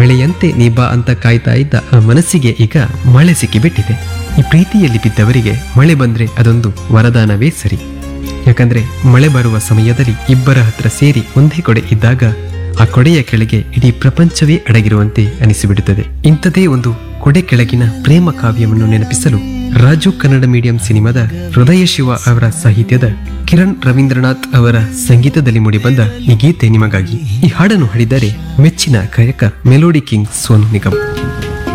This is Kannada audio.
ಮಳೆಯಂತೆ ನೀ ಬಾ ಅಂತ ಕಾಯ್ತಾ ಇದ್ದ ಆ ಮನಸ್ಸಿಗೆ ಈಗ ಮಳೆ ಸಿಕ್ಕಿಬಿಟ್ಟಿದೆ ಈ ಪ್ರೀತಿಯಲ್ಲಿ ಬಿದ್ದವರಿಗೆ ಮಳೆ ಬಂದ್ರೆ ಅದೊಂದು ವರದಾನವೇ ಸರಿ ಯಾಕಂದ್ರೆ ಮಳೆ ಬರುವ ಸಮಯದಲ್ಲಿ ಇಬ್ಬರ ಹತ್ರ ಸೇರಿ ಒಂದೇ ಕೊಡೆ ಇದ್ದಾಗ ಆ ಕೊಡೆಯ ಕೆಳಗೆ ಇಡೀ ಪ್ರಪಂಚವೇ ಅಡಗಿರುವಂತೆ ಅನಿಸಿಬಿಡುತ್ತದೆ ಇಂಥದೇ ಒಂದು ಕೊಡೆ ಕೆಳಗಿನ ಪ್ರೇಮ ಕಾವ್ಯವನ್ನು ನೆನಪಿಸಲು ರಾಜು ಕನ್ನಡ ಮೀಡಿಯಂ ಸಿನಿಮಾದ ಹೃದಯ ಶಿವ ಅವರ ಸಾಹಿತ್ಯದ ಕಿರಣ್ ರವೀಂದ್ರನಾಥ್ ಅವರ ಸಂಗೀತದಲ್ಲಿ ಮೂಡಿಬಂದ ಈ ಗೀತೆ ನಿಮಗಾಗಿ ಈ ಹಾಡನ್ನು ಹಾಡಿದ್ದಾರೆ ಮೆಚ್ಚಿನ ಗಾಯಕ ಮೆಲೋಡಿ ಕಿಂಗ್ ಸೋನು ನಿಗಮ್